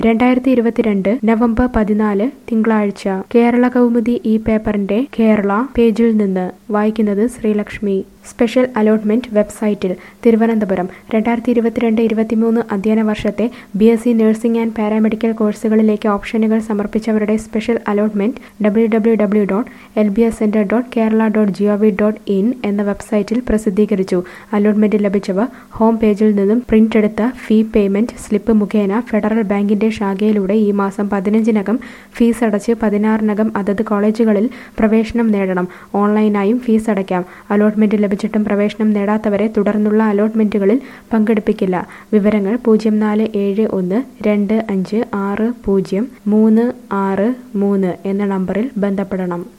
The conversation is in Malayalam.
രണ്ടായിരത്തി ഇരുപത്തിരണ്ട് നവംബർ പതിനാല് തിങ്കളാഴ്ച കേരള കൗമുദി ഈ പേപ്പറിന്റെ കേരള പേജിൽ നിന്ന് വായിക്കുന്നത് ശ്രീലക്ഷ്മി സ്പെഷ്യൽ അലോട്ട്മെന്റ് വെബ്സൈറ്റിൽ തിരുവനന്തപുരം രണ്ടായിരത്തി ഇരുപത്തിരണ്ട് ഇരുപത്തിമൂന്ന് അധ്യയന വർഷത്തെ B S C nursing and paramedical കോഴ്സുകളിലേക്ക് ഓപ്ഷനുകൾ സമർപ്പിച്ചവരുടെ special allotment W W W dot L B S centre dot Kerala dot G O V dot in എന്ന വെബ്സൈറ്റിൽ പ്രസിദ്ധീകരിച്ചു അലോട്ട്മെന്റ് ലഭിച്ചവർ ഹോം പേജിൽ നിന്നും പ്രിന്റ് എടുത്ത ഫീ പേയ്മെന്റ് സ്ലിപ്പ് മുഖേന ഫെഡറൽ ബാങ്കിന്റെ ശാഖയിലൂടെ ഈ മാസം പതിനഞ്ചിനകം ഫീസ് അടച്ച് പതിനാറിനകം അതത് കോളേജുകളിൽ പ്രവേശനം നേടണം ഓൺലൈനായും ഫീസ് അടയ്ക്കാം അലോട്ട്മെന്റ് ലഭിച്ചിട്ടും പ്രവേശനം നേടാത്തവരെ തുടർന്നുള്ള അലോട്ട്മെന്റുകളിൽ പങ്കെടുപ്പിക്കില്ല വിവരങ്ങൾ പൂജ്യം നാല് ഏഴ് ഒന്ന് രണ്ട് അഞ്ച് ആറ് പൂജ്യം മൂന്ന് ആറ് മൂന്ന് എന്ന നമ്പറിൽ ബന്ധപ്പെടണം